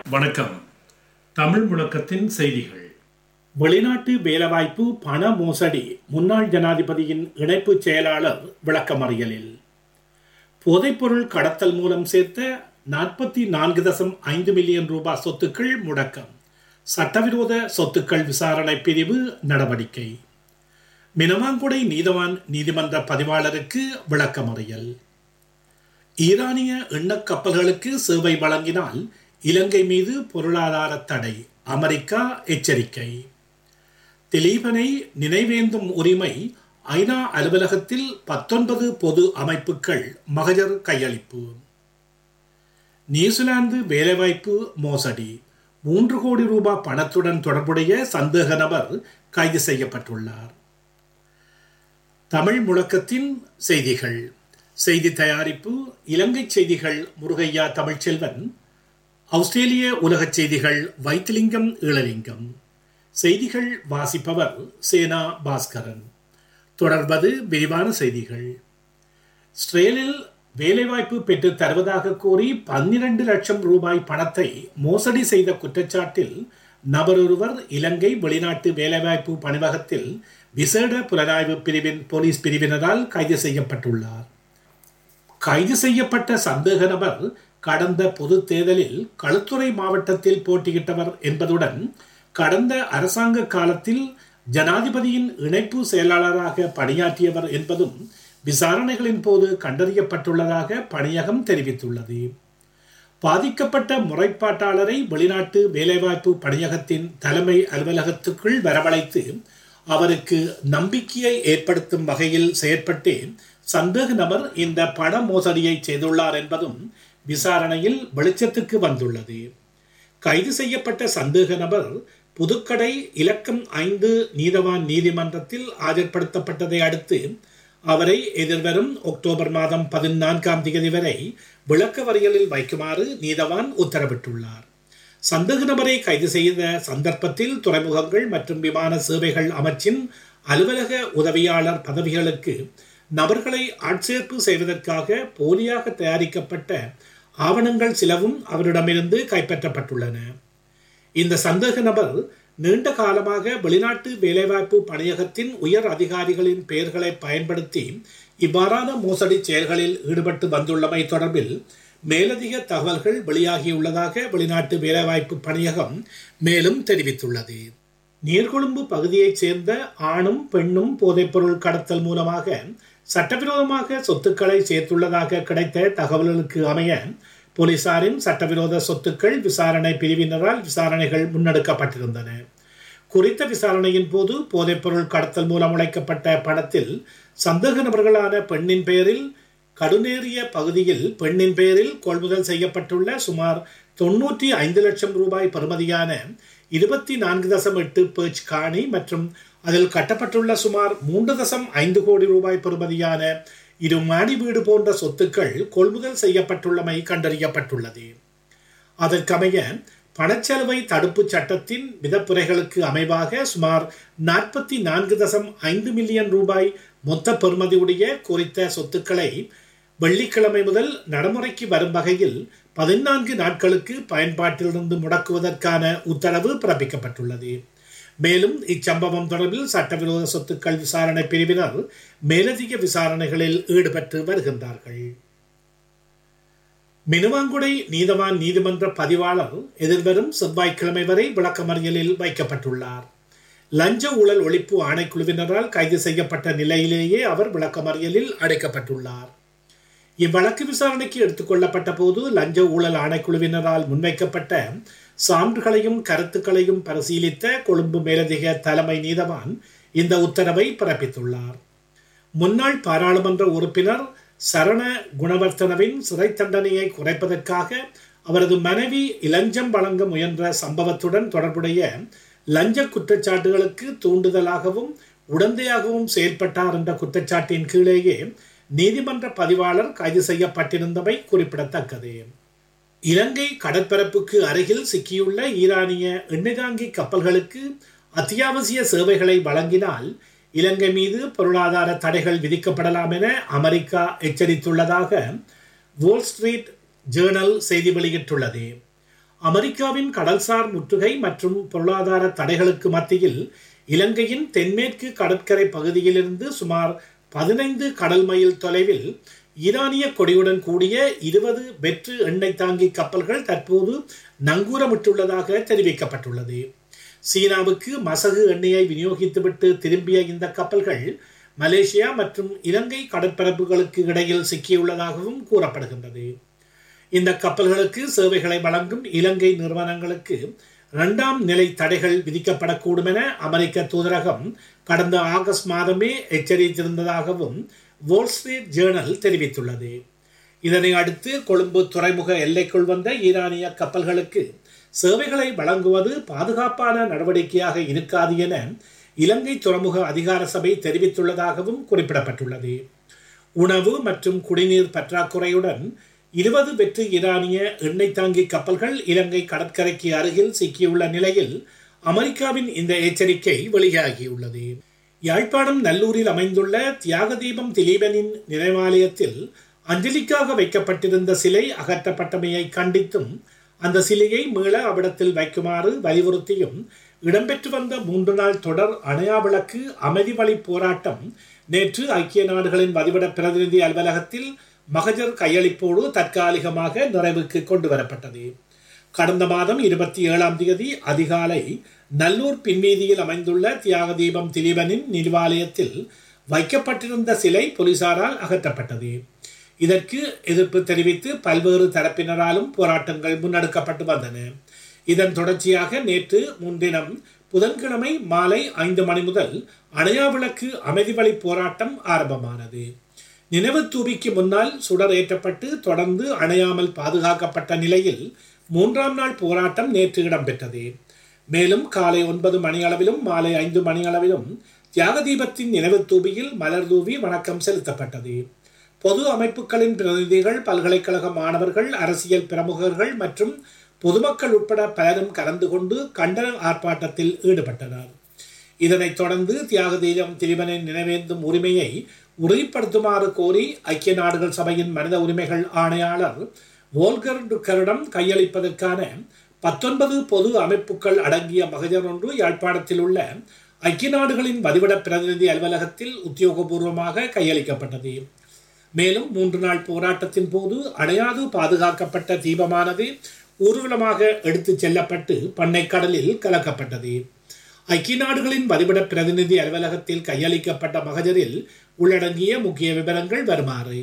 வணக்கம் தமிழ் முழக்கத்தின் செய்திகள் வெளிநாட்டு வேலைவாய்ப்பு பண மோசடி முன்னாள் ஜனாதிபதியின் இணைப்பு செயலாளர் விளக்கமறியலில் போதைப்பொருள் கடத்தல் மூலம் சேர்த்த நாற்பத்தி நான்கு தசம் ஐந்து மில்லியன் ரூபாய் சொத்துக்கள் முடக்கம் சட்டவிரோத சொத்துக்கள் விசாரணை பிரிவு நடவடிக்கை மினவாங்குடை நீதவான் நீதிமன்ற பதிவாளருக்கு விளக்கமறியல் ஈரானிய எண்ணெய் கப்பல்களுக்கு சேவை வழங்கினால் இலங்கை மீது பொருளாதார தடை அமெரிக்கா எச்சரிக்கை திலீபனை நினைவேந்தும் உரிமை ஐநா அலுவலகத்தில் பத்தொன்பது பொது அமைப்புகள் மகஜர் கையளிப்பு நியூசிலாந்து வேலைவாய்ப்பு மோசடி மூன்று கோடி ரூபாய் பணத்துடன் தொடர்புடைய சந்தேக நபர் கைது செய்யப்பட்டுள்ளார் தமிழ் முழக்கத்தின் செய்திகள் செய்தி தயாரிப்பு இலங்கை செய்திகள் முருகையா தமிழ்ச்செல்வன் ஆஸ்திரேலிய உலகச் செய்திகள் வைத்திலிங்கம் ஈழலிங்கம் செய்திகள் வாசிப்பவர் சேனா பாஸ்கரன் தொடர்வது விரிவான செய்திகள் ஸ்ட்ரேலில் வேலைவாய்ப்பு பெற்று தருவதாக கூறி பன்னிரண்டு லட்சம் ரூபாய் பணத்தை மோசடி செய்த குற்றச்சாட்டில் நபரொருவர் இலங்கை வெளிநாட்டு வேலைவாய்ப்பு பணிவகத்தில் விசேட புலனாய்வு பிரிவின் போலீஸ் பிரிவினரால் கைது செய்யப்பட்டுள்ளார் கைது செய்யப்பட்ட சந்தேக நபர் கடந்த பொது தேர்தலில் களுத்துறை மாவட்டத்தில் போட்டியிட்டவர் என்பதுடன் கடந்த அரசாங்க காலத்தில் ஜனாதிபதியின் இணைப்பு செயலாளராக பணியாற்றியவர் என்பதும் விசாரணைகளின் போது கண்டறியப்பட்டுள்ளதாக பணியகம் தெரிவித்துள்ளது பாதிக்கப்பட்ட முறைப்பாட்டாளரை வெளிநாட்டு வேலைவாய்ப்பு பணியகத்தின் தலைமை அலுவலகத்துக்குள் வரவழைத்து அவருக்கு நம்பிக்கையை ஏற்படுத்தும் வகையில் செயற்பட்டு சந்தேக நபர் இந்த பண மோசடியை செய்துள்ளார் என்பதும் விசாரணையில் வெளிச்சத்துக்கு வந்துள்ளது கைது செய்யப்பட்ட சந்தேக நபர் புதுக்கடை இலக்கம் ஐந்து நீதவான் நீதிமன்றத்தில் ஆஜர்படுத்தப்பட்டதை அடுத்து அவரை எதிர்வரும் அக்டோபர் மாதம் பதினான்காம் தேதி வரை விளக்க வரியலில் வைக்குமாறு நீதவான் உத்தரவிட்டுள்ளார் சந்தேக நபரை கைது செய்த சந்தர்ப்பத்தில் துறைமுகங்கள் மற்றும் விமான சேவைகள் அமைச்சின் அலுவலக உதவியாளர் பதவிகளுக்கு நபர்களை ஆட்சேர்ப்பு செய்வதற்காக போலியாக தயாரிக்கப்பட்ட ஆவணங்கள் சிலவும் அவரிடமிருந்து கைப்பற்றப்பட்டுள்ளன இந்த சந்தேக நபர் நீண்ட காலமாக வெளிநாட்டு வேலைவாய்ப்பு பணியகத்தின் உயர் அதிகாரிகளின் பெயர்களை பயன்படுத்தி இவ்வாறான மோசடி செயல்களில் ஈடுபட்டு வந்துள்ளமை தொடர்பில் மேலதிக தகவல்கள் வெளியாகியுள்ளதாக வெளிநாட்டு வேலைவாய்ப்பு பணியகம் மேலும் தெரிவித்துள்ளது நீர்கொழும்பு பகுதியைச் சேர்ந்த ஆணும் பெண்ணும் போதைப்பொருள் கடத்தல் மூலமாக சட்டவிரோதமாக சொத்துக்களை சேர்த்துள்ளதாக கிடைத்த தகவல்களுக்கு அமைய போலீசாரின் சட்டவிரோத சொத்துக்கள் விசாரணை பிரிவினரால் விசாரணைகள் முன்னெடுக்கப்பட்டிருந்தன குறித்த விசாரணையின் போது போதைப்பொருள் கடத்தல் மூலம் உழைக்கப்பட்ட பணத்தில் சந்தேக நபர்களான பெண்ணின் பெயரில் கடுநேறிய பகுதியில் பெண்ணின் பெயரில் கொள்முதல் செய்யப்பட்டுள்ள சுமார் தொன்னூற்றி ஐந்து லட்சம் ரூபாய் பெறுமதியான இருபத்தி நான்கு தசம் எட்டு பேர்ச் காணி மற்றும் அதில் கட்டப்பட்டுள்ள சுமார் மூன்று தசம் ஐந்து கோடி ரூபாய் பெறுமதியான இரு மாடி வீடு போன்ற சொத்துக்கள் கொள்முதல் செய்யப்பட்டுள்ளமை கண்டறியப்பட்டுள்ளது அதற்கமைய பணச்செலவை தடுப்பு சட்டத்தின் விதப்புரைகளுக்கு அமைவாக சுமார் நாற்பத்தி நான்கு தசம் ஐந்து மில்லியன் ரூபாய் மொத்த பெறுமதியுடைய குறித்த சொத்துக்களை வெள்ளிக்கிழமை முதல் நடைமுறைக்கு வரும் வகையில் பதினான்கு நாட்களுக்கு பயன்பாட்டிலிருந்து முடக்குவதற்கான உத்தரவு பிறப்பிக்கப்பட்டுள்ளது மேலும் இச்சம்பவம் தொடர்பில் சட்டவிரோத சொத்துக்கள் விசாரணை பிரிவினர் மேலதிக விசாரணைகளில் ஈடுபட்டு வருகின்றார்கள் மினுவாங்குடை நீதவான் நீதிமன்ற பதிவாளர் எதிர்வரும் செவ்வாய்க்கிழமை வரை விளக்கமறியலில் வைக்கப்பட்டுள்ளார் லஞ்ச ஊழல் ஒழிப்பு ஆணைக்குழுவினரால் கைது செய்யப்பட்ட நிலையிலேயே அவர் விளக்கமறியலில் அடைக்கப்பட்டுள்ளார் இவ்வழக்கு விசாரணைக்கு எடுத்துக்கொள்ளப்பட்ட போது லஞ்ச ஊழல் ஆணைக்குழுவினரால் முன்வைக்கப்பட்ட சான்றுகளையும் கருத்துக்களையும் பரிசீலித்த கொழும்பு மேலதிக தலைமை நீதவான் இந்த உத்தரவை பிறப்பித்துள்ளார் முன்னாள் பாராளுமன்ற உறுப்பினர் சரண குணவர்த்தனவின் சிறை தண்டனையை குறைப்பதற்காக அவரது மனைவி இளஞ்சம் வழங்க முயன்ற சம்பவத்துடன் தொடர்புடைய லஞ்ச குற்றச்சாட்டுகளுக்கு தூண்டுதலாகவும் உடந்தையாகவும் செயல்பட்டார் என்ற குற்றச்சாட்டின் கீழேயே நீதிமன்ற பதிவாளர் கைது செய்யப்பட்டிருந்தவை குறிப்பிடத்தக்கது இலங்கை கடற்பரப்புக்கு அருகில் சிக்கியுள்ள ஈரானிய எண்ணெய் தாங்கி கப்பல்களுக்கு அத்தியாவசிய சேவைகளை வழங்கினால் இலங்கை மீது பொருளாதார தடைகள் விதிக்கப்படலாம் என அமெரிக்கா எச்சரித்துள்ளதாக வால் ஸ்ட்ரீட் ஜேர்னல் செய்தி வெளியிட்டுள்ளது அமெரிக்காவின் கடல்சார் முற்றுகை மற்றும் பொருளாதார தடைகளுக்கு மத்தியில் இலங்கையின் தென்மேற்கு கடற்கரை பகுதியிலிருந்து சுமார் பதினைந்து கடல் மைல் தொலைவில் ஈரானிய கொடியுடன் கூடிய இருபது வெற்று எண்ணெய் தாங்கி கப்பல்கள் தற்போது நங்கூரமிட்டுள்ளதாக தெரிவிக்கப்பட்டுள்ளது சீனாவுக்கு மசகு எண்ணெயை விநியோகித்துவிட்டு திரும்பிய இந்த கப்பல்கள் மலேசியா மற்றும் இலங்கை கடற்பரப்புகளுக்கு இடையில் சிக்கியுள்ளதாகவும் கூறப்படுகின்றது இந்த கப்பல்களுக்கு சேவைகளை வழங்கும் இலங்கை நிறுவனங்களுக்கு இரண்டாம் நிலை தடைகள் விதிக்கப்படக்கூடும் என அமெரிக்க தூதரகம் கடந்த ஆகஸ்ட் மாதமே எச்சரித்திருந்ததாகவும் வால் ஸ்ட்ரீட் ஜேர்னல் தெரிவித்துள்ளது இதனை அடுத்து கொழும்பு துறைமுக எல்லைக்குள் வந்த ஈரானிய கப்பல்களுக்கு சேவைகளை வழங்குவது பாதுகாப்பான நடவடிக்கையாக இருக்காது என இலங்கை துறைமுக அதிகார சபை தெரிவித்துள்ளதாகவும் குறிப்பிடப்பட்டுள்ளது உணவு மற்றும் குடிநீர் பற்றாக்குறையுடன் இருபது வெற்று ஈரானிய எண்ணெய் தாங்கி கப்பல்கள் இலங்கை கடற்கரைக்கு அருகில் சிக்கியுள்ள நிலையில் அமெரிக்காவின் இந்த எச்சரிக்கை வெளியாகியுள்ளது யாழ்ப்பாணம் நல்லூரில் அமைந்துள்ள தியாகதீபம் திலீபனின் நினைவாலயத்தில் அஞ்சலிக்காக வைக்கப்பட்டிருந்த சிலை அகற்றப்பட்டமையை கண்டித்தும் அந்த சிலையை மீள அவ்விடத்தில் வைக்குமாறு வலியுறுத்தியும் இடம்பெற்று வந்த மூன்று நாள் தொடர் அணையா விளக்கு அமைதி வழி போராட்டம் நேற்று ஐக்கிய நாடுகளின் வதிவிட பிரதிநிதி அலுவலகத்தில் மகஜர் கையளிப்போடு தற்காலிகமாக நிறைவுக்கு கொண்டு வரப்பட்டது கடந்த மாதம் இருபத்தி ஏழாம் தேதி அதிகாலை நல்லூர் பின்வீதியில் அமைந்துள்ள தியாகதீபம் திலீபனின் நிர்வாலயத்தில் வைக்கப்பட்டிருந்த சிலை போலீசாரால் அகற்றப்பட்டது இதற்கு எதிர்ப்பு தெரிவித்து பல்வேறு தரப்பினராலும் போராட்டங்கள் முன்னெடுக்கப்பட்டு வந்தன இதன் தொடர்ச்சியாக நேற்று முன்தினம் புதன்கிழமை மாலை ஐந்து மணி முதல் அணையா விளக்கு அமைதி வழி போராட்டம் ஆரம்பமானது நினைவு தூபிக்கு முன்னால் சுடர் ஏற்றப்பட்டு தொடர்ந்து அணையாமல் பாதுகாக்கப்பட்ட நிலையில் மூன்றாம் நாள் போராட்டம் நேற்று இடம்பெற்றது மேலும் காலை ஒன்பது மணி அளவிலும் மாலை ஐந்து மணி அளவிலும் தியாகதீபத்தின் நினைவு தூபியில் மலர் தூவி வணக்கம் செலுத்தப்பட்டது பொது அமைப்புகளின் பிரதிநிதிகள் பல்கலைக்கழக மாணவர்கள் அரசியல் பிரமுகர்கள் மற்றும் பொதுமக்கள் உட்பட பலரும் கலந்து கொண்டு கண்டன ஆர்ப்பாட்டத்தில் ஈடுபட்டனர் இதனைத் தொடர்ந்து தியாகதீபம் திரிவனின் நினைவேந்தும் உரிமையை உறுதிப்படுத்துமாறு கோரி ஐக்கிய நாடுகள் சபையின் மனித உரிமைகள் ஆணையாளர் வோல்கர் டுக்கரிடம் கையளிப்பதற்கான பத்தொன்பது பொது அமைப்புகள் அடங்கிய மகஜர் ஒன்று யாழ்ப்பாணத்தில் உள்ள ஐக்கிய நாடுகளின் வதிவிட பிரதிநிதி அலுவலகத்தில் உத்தியோகபூர்வமாக கையளிக்கப்பட்டது மேலும் மூன்று நாள் போராட்டத்தின் போது அடையாது பாதுகாக்கப்பட்ட தீபமானது ஊர்வலமாக எடுத்துச் செல்லப்பட்டு பண்ணைக்கடலில் கலக்கப்பட்டது ஐக்கிய நாடுகளின் வதிவிட பிரதிநிதி அலுவலகத்தில் கையளிக்கப்பட்ட மகஜரில் உள்ளடங்கிய முக்கிய விவரங்கள் வருமாறு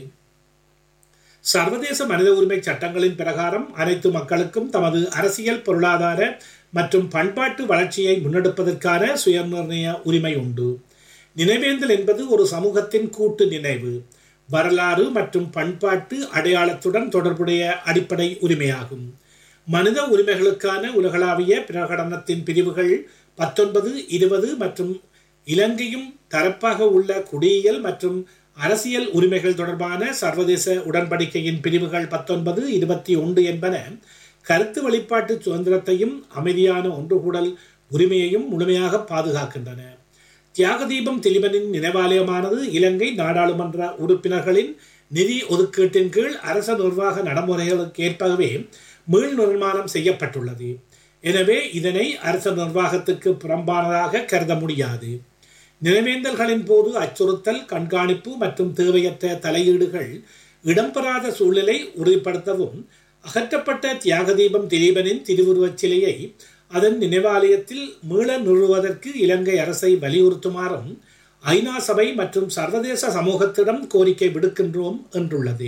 சர்வதேச மனித உரிமை சட்டங்களின் பிரகாரம் அனைத்து மக்களுக்கும் தமது அரசியல் பொருளாதார மற்றும் பண்பாட்டு வளர்ச்சியை முன்னெடுப்பதற்கான சுயநிர்ணய உரிமை உண்டு நினைவேந்தல் என்பது ஒரு சமூகத்தின் கூட்டு நினைவு வரலாறு மற்றும் பண்பாட்டு அடையாளத்துடன் தொடர்புடைய அடிப்படை உரிமையாகும் மனித உரிமைகளுக்கான உலகளாவிய பிரகடனத்தின் பிரிவுகள் பத்தொன்பது இருபது மற்றும் இலங்கையும் தரப்பாக உள்ள குடியியல் மற்றும் அரசியல் உரிமைகள் தொடர்பான சர்வதேச உடன்படிக்கையின் பிரிவுகள் பத்தொன்பது இருபத்தி ஒன்று என்பன கருத்து வெளிப்பாட்டு சுதந்திரத்தையும் அமைதியான ஒன்றுகூடல் உரிமையையும் முழுமையாக பாதுகாக்கின்றன தியாகதீபம் திலிபனின் நினைவாலயமானது இலங்கை நாடாளுமன்ற உறுப்பினர்களின் நிதி ஒதுக்கீட்டின் கீழ் அரச நிர்வாக நடைமுறைகளுக்கு ஏற்பவே மீள் நிர்மாணம் செய்யப்பட்டுள்ளது எனவே இதனை அரச நிர்வாகத்துக்கு புறம்பானதாக கருத முடியாது நினைவேந்தல்களின் போது அச்சுறுத்தல் கண்காணிப்பு மற்றும் தேவையற்ற தலையீடுகள் இடம்பெறாத சூழ்நிலை உறுதிப்படுத்தவும் அகற்றப்பட்ட தியாகதீபம் திலீபனின் திருவுருவச் சிலையை அதன் நினைவாலயத்தில் மீள நிறுவுவதற்கு இலங்கை அரசை வலியுறுத்துமாறும் ஐநா சபை மற்றும் சர்வதேச சமூகத்திடம் கோரிக்கை விடுக்கின்றோம் என்றுள்ளது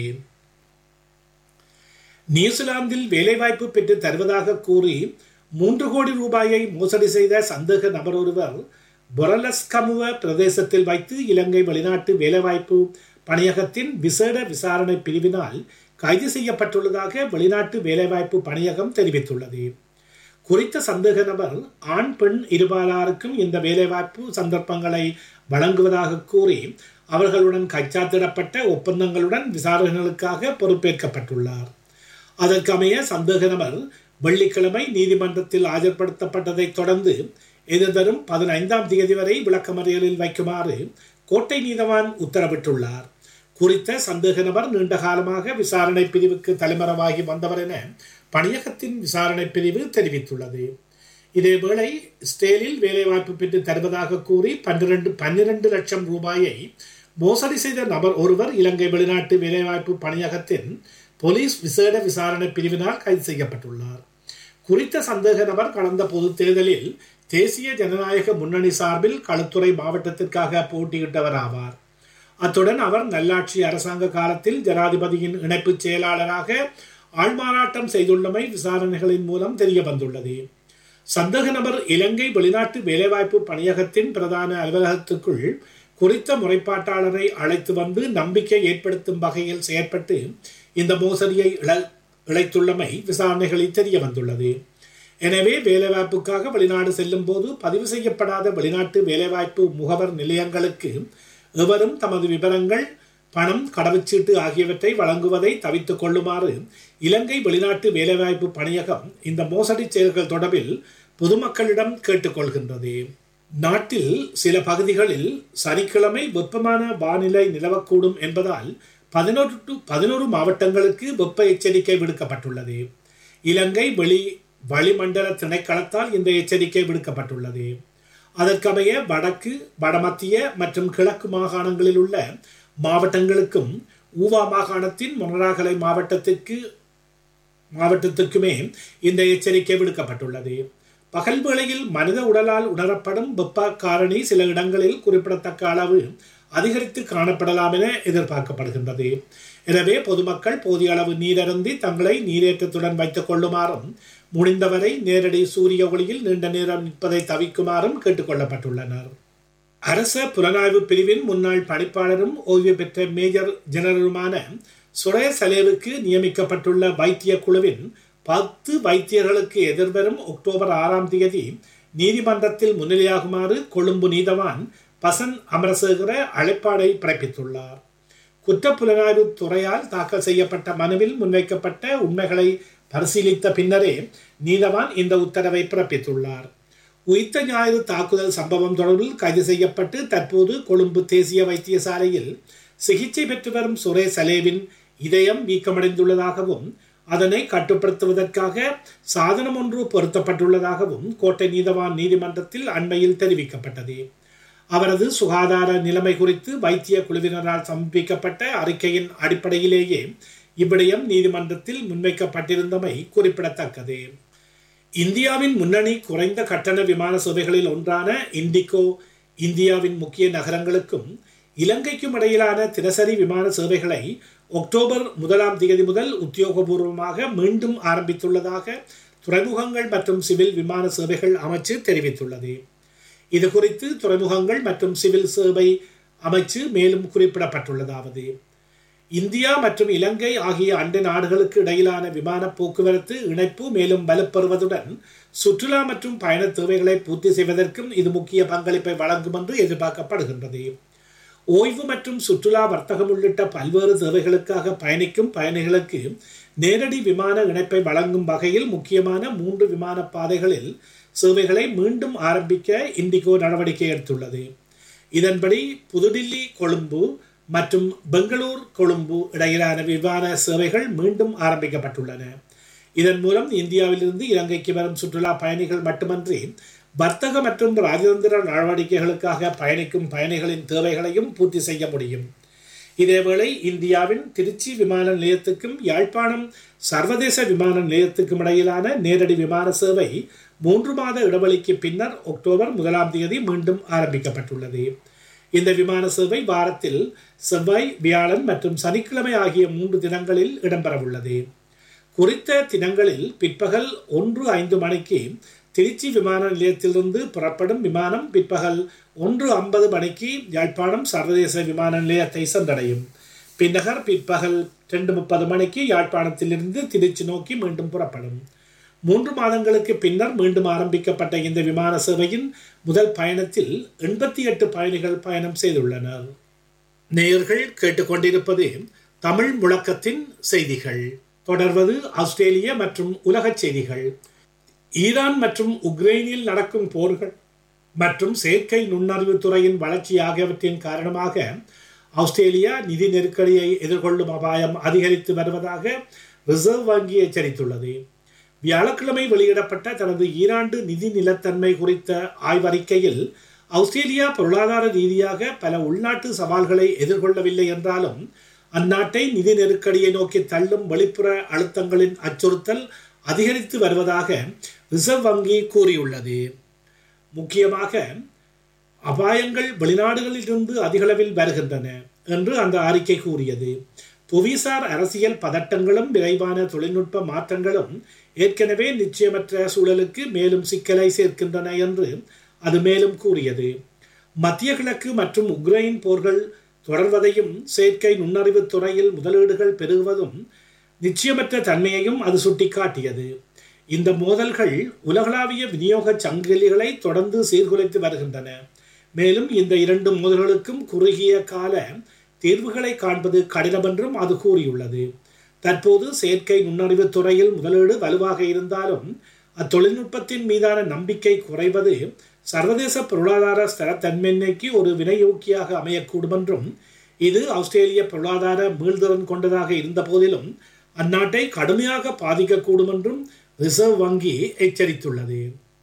நியூசிலாந்தில் வேலைவாய்ப்பு பெற்று தருவதாக கூறி மூன்று கோடி ரூபாயை மோசடி செய்த சந்தேக நபர் ஒருவர் பொரலஸ்கமுவ பிரதேசத்தில் வைத்து இலங்கை வெளிநாட்டு வேலைவாய்ப்பு பணியகத்தின் விசேட விசாரணை பிரிவினால் கைது செய்யப்பட்டுள்ளதாக வெளிநாட்டு வேலைவாய்ப்பு பணியகம் தெரிவித்துள்ளது குறித்த சந்தேக நபர் ஆண் பெண் இருபாலாருக்கும் இந்த வேலைவாய்ப்பு சந்தர்ப்பங்களை வழங்குவதாக கூறி அவர்களுடன் கைச்சாத்திடப்பட்ட ஒப்பந்தங்களுடன் விசாரணைகளுக்காக பொறுப்பேற்கப்பட்டுள்ளார் அதற்கமைய சந்தேக நபர் வெள்ளிக்கிழமை நீதிமன்றத்தில் ஆஜர்படுத்தப்பட்டதைத் தொடர்ந்து எதிர்வரும் பதினைந்தாம் தேதி வரை விளக்கமறியலில் வைக்குமாறு கோட்டை நீதவான் உத்தரவிட்டுள்ளார் குறித்த சந்தேக நபர் நீண்ட காலமாக விசாரணை பிரிவுக்கு தலைமறைவாகி வந்தவர் என பணியகத்தின் விசாரணை பிரிவு தெரிவித்துள்ளது இதேவேளை ஸ்டேலில் வேலைவாய்ப்பு பெற்று தருவதாக கூறி பன்னிரண்டு பன்னிரண்டு லட்சம் ரூபாயை மோசடி செய்த நபர் ஒருவர் இலங்கை வெளிநாட்டு வேலைவாய்ப்பு பணியகத்தின் போலீஸ் விசேட விசாரணை பிரிவினால் கைது செய்யப்பட்டுள்ளார் குறித்த சந்தேக நபர் கடந்த பொது தேர்தலில் தேசிய ஜனநாயக முன்னணி சார்பில் களுத்துறை மாவட்டத்திற்காக போட்டியிட்டவர் ஆவார் அத்துடன் அவர் நல்லாட்சி அரசாங்க காலத்தில் ஜனாதிபதியின் இணைப்பு செயலாளராக ஆள்மாறாட்டம் செய்துள்ளமை விசாரணைகளின் மூலம் தெரிய வந்துள்ளது சந்தேக நபர் இலங்கை வெளிநாட்டு வேலைவாய்ப்பு பணியகத்தின் பிரதான அலுவலகத்துக்குள் குறித்த முறைப்பாட்டாளரை அழைத்து வந்து நம்பிக்கை ஏற்படுத்தும் வகையில் செயற்பட்டு இந்த மோசடியை இழைத்துள்ளமை விசாரணைகளில் தெரிய வந்துள்ளது எனவே வேலைவாய்ப்புக்காக வெளிநாடு செல்லும் போது பதிவு செய்யப்படாத வெளிநாட்டு வேலைவாய்ப்பு முகவர் நிலையங்களுக்கு எவரும் தமது விவரங்கள் பணம் கடவுச்சீட்டு ஆகியவற்றை வழங்குவதை தவித்துக் கொள்ளுமாறு இலங்கை வெளிநாட்டு வேலைவாய்ப்பு பணியகம் இந்த மோசடி செயல்கள் தொடர்பில் பொதுமக்களிடம் கேட்டுக்கொள்கின்றது நாட்டில் சில பகுதிகளில் சனிக்கிழமை வெப்பமான வானிலை நிலவக்கூடும் என்பதால் பதினொரு டு பதினோரு மாவட்டங்களுக்கு வெப்ப எச்சரிக்கை விடுக்கப்பட்டுள்ளது இலங்கை வெளி வளிமண்டல திணைக்களத்தால் இந்த எச்சரிக்கை விடுக்கப்பட்டுள்ளது அதற்கமைய வடக்கு வடமத்திய மற்றும் கிழக்கு மாகாணங்களில் உள்ள மாவட்டங்களுக்கும் ஊவா மாகாணத்தின் மொனராகலை மாவட்டத்திற்கு மாவட்டத்திற்குமே இந்த எச்சரிக்கை விடுக்கப்பட்டுள்ளது பகல் வேளையில் மனித உடலால் உணரப்படும் வெப்ப காரணி சில இடங்களில் குறிப்பிடத்தக்க அளவு அதிகரித்து காணப்படலாம் என எதிர்பார்க்கப்படுகின்றது எனவே பொதுமக்கள் போதிய அளவு நீரருந்தி தங்களை நீரேற்றத்துடன் வைத்துக் கொள்ளுமாறும் முடிந்தவரை நேரடி சூரிய ஒளியில் நீண்ட நேரம் நிற்பதை தவிக்குமாறும் கேட்டுக்கொள்ளப்பட்டுள்ளனர் அரச புலனாய்வு பிரிவின் முன்னாள் பணிப்பாளரும் ஓய்வு பெற்ற மேஜர் ஜெனரலுமான சுரய சலேவுக்கு நியமிக்கப்பட்டுள்ள வைத்திய குழுவின் பத்து வைத்தியர்களுக்கு எதிர்வரும் அக்டோபர் ஆறாம் தேதி நீதிமன்றத்தில் முன்னிலையாகுமாறு கொழும்பு நீதவான் பசன் அமரசேகர அழைப்பாடை பிறப்பித்துள்ளார் குற்றப்புலனாய்வு துறையால் தாக்கல் செய்யப்பட்ட மனுவில் முன்வைக்கப்பட்ட உண்மைகளை பரிசீலித்த பின்னரே நீதவான் இந்த உத்தரவை பிறப்பித்துள்ளார் உயிர்த்த ஞாயிறு தாக்குதல் சம்பவம் தொடர்பில் கைது செய்யப்பட்டு தற்போது கொழும்பு தேசிய வைத்தியசாலையில் சிகிச்சை பெற்று வரும் சுரே சலேவின் இதயம் வீக்கமடைந்துள்ளதாகவும் அதனை கட்டுப்படுத்துவதற்காக சாதனம் ஒன்று பொருத்தப்பட்டுள்ளதாகவும் கோட்டை நீதவான் நீதிமன்றத்தில் அண்மையில் தெரிவிக்கப்பட்டது அவரது சுகாதார நிலைமை குறித்து வைத்திய குழுவினரால் சமர்ப்பிக்கப்பட்ட அறிக்கையின் அடிப்படையிலேயே இவ்விடயம் நீதிமன்றத்தில் முன்வைக்கப்பட்டிருந்தமை குறிப்பிடத்தக்கது இந்தியாவின் முன்னணி குறைந்த கட்டண விமான சேவைகளில் ஒன்றான இண்டிகோ இந்தியாவின் முக்கிய நகரங்களுக்கும் இலங்கைக்கும் இடையிலான தினசரி விமான சேவைகளை அக்டோபர் முதலாம் தேதி முதல் உத்தியோகபூர்வமாக மீண்டும் ஆரம்பித்துள்ளதாக துறைமுகங்கள் மற்றும் சிவில் விமான சேவைகள் அமைச்சு தெரிவித்துள்ளது இது குறித்து துறைமுகங்கள் மற்றும் சிவில் சேவை அமைச்சு மேலும் குறிப்பிடப்பட்டுள்ளதாவது இந்தியா மற்றும் இலங்கை ஆகிய அண்டை நாடுகளுக்கு இடையிலான விமான போக்குவரத்து இணைப்பு மேலும் வலுப்பெறுவதுடன் சுற்றுலா மற்றும் பயண தேவைகளை பூர்த்தி செய்வதற்கும் இது முக்கிய பங்களிப்பை வழங்கும் என்று எதிர்பார்க்கப்படுகின்றது ஓய்வு மற்றும் சுற்றுலா வர்த்தகம் உள்ளிட்ட பல்வேறு தேவைகளுக்காக பயணிக்கும் பயணிகளுக்கு நேரடி விமான இணைப்பை வழங்கும் வகையில் முக்கியமான மூன்று விமான பாதைகளில் சேவைகளை மீண்டும் ஆரம்பிக்க இண்டிகோ நடவடிக்கை எடுத்துள்ளது இதன்படி புதுடில்லி கொழும்பு மற்றும் பெங்களூர் கொழும்பு இடையிலான விமான சேவைகள் மீண்டும் ஆரம்பிக்கப்பட்டுள்ளன இதன் மூலம் இந்தியாவிலிருந்து இலங்கைக்கு வரும் சுற்றுலா பயணிகள் மட்டுமன்றி வர்த்தக மற்றும் ராஜதந்திர நடவடிக்கைகளுக்காக பயணிக்கும் பயணிகளின் தேவைகளையும் பூர்த்தி செய்ய முடியும் இதேவேளை இந்தியாவின் திருச்சி விமான நிலையத்துக்கும் யாழ்ப்பாணம் சர்வதேச விமான நிலையத்துக்கும் இடையிலான நேரடி விமான சேவை மூன்று மாத இடைவெளிக்கு பின்னர் அக்டோபர் முதலாம் தேதி மீண்டும் ஆரம்பிக்கப்பட்டுள்ளது இந்த விமான சேவை வாரத்தில் செவ்வாய் வியாழன் மற்றும் சனிக்கிழமை ஆகிய மூன்று தினங்களில் இடம்பெறவுள்ளது குறித்த தினங்களில் பிற்பகல் ஒன்று ஐந்து மணிக்கு திருச்சி விமான நிலையத்திலிருந்து புறப்படும் விமானம் பிற்பகல் ஒன்று ஐம்பது மணிக்கு யாழ்ப்பாணம் சர்வதேச விமான நிலையத்தை சென்றடையும் பின்னகர் பிற்பகல் ரெண்டு முப்பது மணிக்கு யாழ்ப்பாணத்திலிருந்து திருச்சி நோக்கி மீண்டும் புறப்படும் மூன்று மாதங்களுக்கு பின்னர் மீண்டும் ஆரம்பிக்கப்பட்ட இந்த விமான சேவையின் முதல் பயணத்தில் எண்பத்தி எட்டு பயணிகள் பயணம் செய்துள்ளனர் நேயர்கள் கேட்டுக்கொண்டிருப்பது தமிழ் முழக்கத்தின் செய்திகள் தொடர்வது ஆஸ்திரேலிய மற்றும் உலகச் செய்திகள் ஈரான் மற்றும் உக்ரைனில் நடக்கும் போர்கள் மற்றும் செயற்கை நுண்ணறிவு துறையின் வளர்ச்சி ஆகியவற்றின் காரணமாக ஆஸ்திரேலியா நிதி நெருக்கடியை எதிர்கொள்ளும் அபாயம் அதிகரித்து வருவதாக ரிசர்வ் வங்கி எச்சரித்துள்ளது வியாழக்கிழமை வெளியிடப்பட்ட தனது ஈராண்டு நிதி நிலத்தன்மை குறித்த ஆய்வறிக்கையில் ஆஸ்திரேலியா பொருளாதார ரீதியாக பல உள்நாட்டு சவால்களை எதிர்கொள்ளவில்லை என்றாலும் அந்நாட்டை நிதி நெருக்கடியை நோக்கி தள்ளும் வெளிப்புற அழுத்தங்களின் அச்சுறுத்தல் அதிகரித்து வருவதாக ரிசர்வ் வங்கி கூறியுள்ளது முக்கியமாக அபாயங்கள் வெளிநாடுகளிலிருந்து அதிகளவில் வருகின்றன என்று அந்த அறிக்கை கூறியது புவிசார் அரசியல் பதட்டங்களும் விரைவான தொழில்நுட்ப மாற்றங்களும் ஏற்கனவே நிச்சயமற்ற சூழலுக்கு மேலும் சிக்கலை சேர்க்கின்றன என்று அது மேலும் கூறியது மத்திய கிழக்கு மற்றும் உக்ரைன் போர்கள் தொடர்வதையும் செயற்கை நுண்ணறிவு துறையில் முதலீடுகள் பெருகுவதும் நிச்சயமற்ற தன்மையையும் அது சுட்டிக்காட்டியது இந்த மோதல்கள் உலகளாவிய விநியோக சங்கிலிகளை தொடர்ந்து சீர்குலைத்து வருகின்றன மேலும் இந்த இரண்டு மோதல்களுக்கும் குறுகிய கால தீர்வுகளை காண்பது கடினம் என்றும் அது கூறியுள்ளது தற்போது செயற்கை நுண்ணறிவு துறையில் முதலீடு வலுவாக இருந்தாலும் அத்தொழில்நுட்பத்தின் மீதான நம்பிக்கை குறைவது சர்வதேச பொருளாதார ஸ்திரத்தன்மைக்கு ஒரு வினையோக்கியாக அமையக்கூடும் என்றும் இது ஆஸ்திரேலிய பொருளாதார மீள்திறன் கொண்டதாக இருந்த போதிலும் அந்நாட்டை கடுமையாக பாதிக்கக்கூடும் என்றும் ரிசர்வ் வங்கி எச்சரித்துள்ளது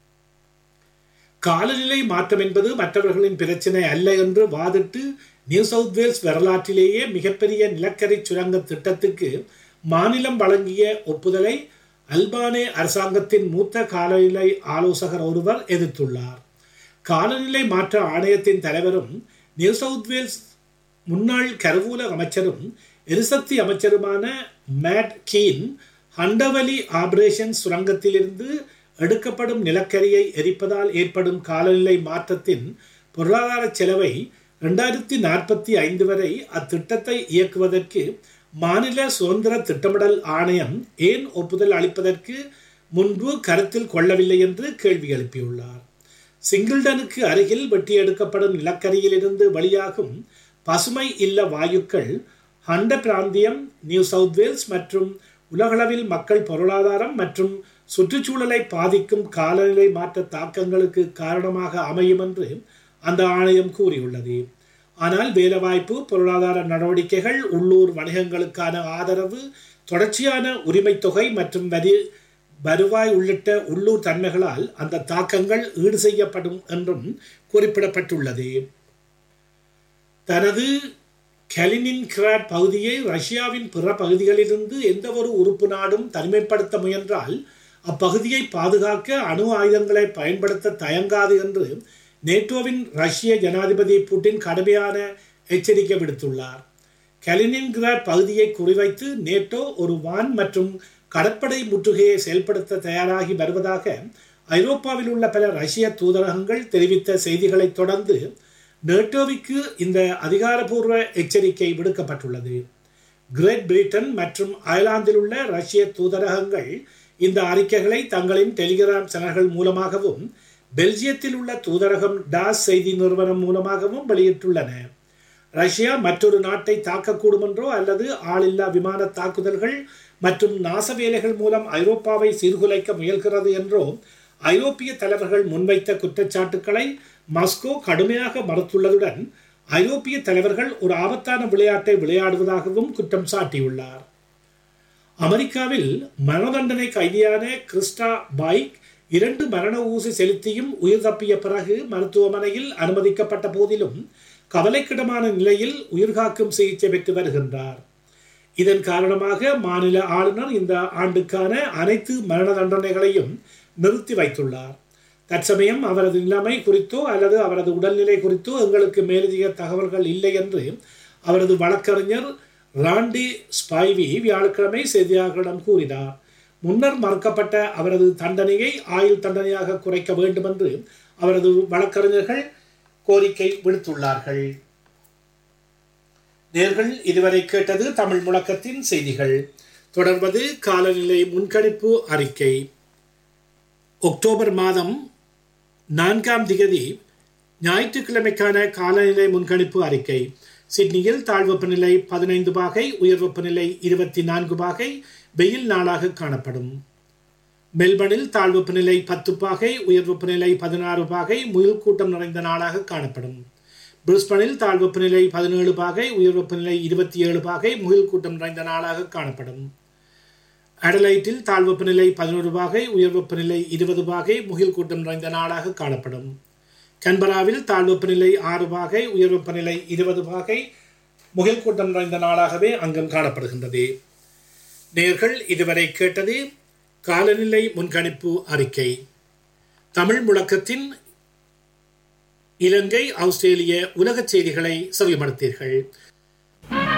காலநிலை மாற்றம் என்பது மற்றவர்களின் பிரச்சனை அல்ல என்று வாதிட்டு நியூ சவுத் வேல்ஸ் வரலாற்றிலேயே மிகப்பெரிய நிலக்கரி சுரங்க திட்டத்துக்கு மாநிலம் வழங்கிய ஒப்புதலை அல்பானே அரசாங்கத்தின் மூத்த காலநிலை ஆலோசகர் ஒருவர் எதிர்த்துள்ளார் காலநிலை மாற்ற ஆணையத்தின் தலைவரும் நியூ சவுத் வேல்ஸ் முன்னாள் கருவூல அமைச்சரும் எரிசக்தி அமைச்சருமான மேட் கீன் ஹண்டவலி ஆபரேஷன் சுரங்கத்திலிருந்து எடுக்கப்படும் நிலக்கரியை எரிப்பதால் ஏற்படும் காலநிலை மாற்றத்தின் பொருளாதார செலவை இரண்டாயிரத்தி நாற்பத்தி ஐந்து வரை அத்திட்டத்தை இயக்குவதற்கு மாநில சுதந்திர திட்டமிடல் ஆணையம் ஏன் ஒப்புதல் அளிப்பதற்கு முன்பு கருத்தில் கொள்ளவில்லை என்று கேள்வி எழுப்பியுள்ளார் சிங்கிள்டனுக்கு அருகில் வெட்டி எடுக்கப்படும் நிலக்கரியிலிருந்து வெளியாகும் பசுமை இல்ல வாயுக்கள் ஹண்ட பிராந்தியம் நியூ சவுத் வேல்ஸ் மற்றும் உலகளவில் மக்கள் பொருளாதாரம் மற்றும் சுற்றுச்சூழலை பாதிக்கும் காலநிலை மாற்ற தாக்கங்களுக்கு காரணமாக அமையும் என்று அந்த ஆணையம் கூறியுள்ளது ஆனால் வேலைவாய்ப்பு பொருளாதார நடவடிக்கைகள் உள்ளூர் வணிகங்களுக்கான ஆதரவு தொடர்ச்சியான உரிமைத் தொகை மற்றும் வரி வருவாய் உள்ளிட்ட உள்ளூர் தன்மைகளால் அந்த தாக்கங்கள் ஈடு செய்யப்படும் என்றும் குறிப்பிடப்பட்டுள்ளது தனது கலினின் கிராட் பகுதியை ரஷ்யாவின் பிற பகுதிகளிலிருந்து எந்த ஒரு உறுப்பு நாடும் தனிமைப்படுத்த முயன்றால் அப்பகுதியை பாதுகாக்க அணு ஆயுதங்களை பயன்படுத்த தயங்காது என்று நேட்டோவின் ரஷ்ய ஜனாதிபதி புட்டின் கடுமையான எச்சரிக்கை விடுத்துள்ளார் கலினின்கிராட் பகுதியை குறிவைத்து நேட்டோ ஒரு வான் மற்றும் கடற்படை முற்றுகையை செயல்படுத்த தயாராகி வருவதாக ஐரோப்பாவில் உள்ள பல ரஷ்ய தூதரகங்கள் தெரிவித்த செய்திகளை தொடர்ந்து நேட்டோவிற்கு இந்த அதிகாரப்பூர்வ எச்சரிக்கை விடுக்கப்பட்டுள்ளது கிரேட் பிரிட்டன் மற்றும் அயர்லாந்தில் உள்ள ரஷ்ய தூதரகங்கள் இந்த அறிக்கைகளை தங்களின் டெலிகிராம் சேனல்கள் மூலமாகவும் பெல்ஜியத்தில் உள்ள தூதரகம் டாஸ் செய்தி நிறுவனம் மூலமாகவும் வெளியிட்டுள்ளன ரஷ்யா மற்றொரு நாட்டை தாக்கக்கூடும் என்றோ அல்லது ஆளில்லா விமான தாக்குதல்கள் மற்றும் நாச வேலைகள் மூலம் ஐரோப்பாவை சீர்குலைக்க முயல்கிறது என்றோ ஐரோப்பிய தலைவர்கள் முன்வைத்த குற்றச்சாட்டுக்களை மாஸ்கோ கடுமையாக மறுத்துள்ளதுடன் ஐரோப்பிய தலைவர்கள் ஒரு ஆபத்தான விளையாட்டை விளையாடுவதாகவும் குற்றம் சாட்டியுள்ளார் அமெரிக்காவில் மரண தண்டனை கைதியான கிறிஸ்டா பைக் இரண்டு மரண ஊசி செலுத்தியும் உயிர் தப்பிய பிறகு மருத்துவமனையில் அனுமதிக்கப்பட்ட போதிலும் கவலைக்கிடமான நிலையில் உயிர்காக்கும் சிகிச்சை பெற்று வருகின்றார் இதன் காரணமாக மாநில ஆளுநர் இந்த ஆண்டுக்கான அனைத்து மரண தண்டனைகளையும் நிறுத்தி வைத்துள்ளார் தற்சமயம் அவரது நிலைமை குறித்தோ அல்லது அவரது உடல்நிலை குறித்தோ எங்களுக்கு மேலதிக தகவல்கள் இல்லை என்று அவரது வழக்கறிஞர் ராண்டி ஸ்பைவி வியாழக்கிழமை செய்தியாளர்களிடம் கூறினார் முன்னர் மறுக்கப்பட்ட அவரது தண்டனையை ஆயுள் தண்டனையாக குறைக்க வேண்டும் என்று அவரது வழக்கறிஞர்கள் கோரிக்கை விடுத்துள்ளார்கள் நேர்கள் இதுவரை கேட்டது தமிழ் முழக்கத்தின் செய்திகள் தொடர்வது காலநிலை முன்கணிப்பு அறிக்கை அக்டோபர் மாதம் நான்காம் திகதி ஞாயிற்றுக்கிழமைக்கான காலநிலை முன்கணிப்பு அறிக்கை சிட்னியில் தாழ் வெப்பநிலை பதினைந்து பாகை உயர் வெப்பநிலை இருபத்தி நான்கு பாகை வெயில் நாளாக காணப்படும் மெல்பர்னில் தாழ் வெப்பநிலை பத்து பாகை உயர் வெப்பநிலை பதினாறு பாகை முயல் கூட்டம் நிறைந்த நாளாக காணப்படும் பிரிஸ்பனில் தாழ் வெப்பநிலை பதினேழு பாகை உயர் வெப்பநிலை இருபத்தி ஏழு பாகை முகில் கூட்டம் நிறைந்த நாளாக காணப்படும் அடலைட்டில் தாழ் வெப்பநிலை பதினோரு பாகை உயர் வெப்பநிலை இருபது பாகை முகில் கூட்டம் நிறைந்த நாளாக காணப்படும் கன்பராவில் தாழ் வெப்பநிலை ஆறு பாகை உயர் வெப்பநிலை இருபது பாகை முகில் கூட்டம் நிறைந்த நாளாகவே அங்கும் காணப்படுகின்றது நேர்கள் இதுவரை கேட்டது காலநிலை முன்கணிப்பு அறிக்கை தமிழ் முழக்கத்தின் இலங்கை ஆஸ்திரேலிய உலகச் செய்திகளை செவிமடுத்தீர்கள்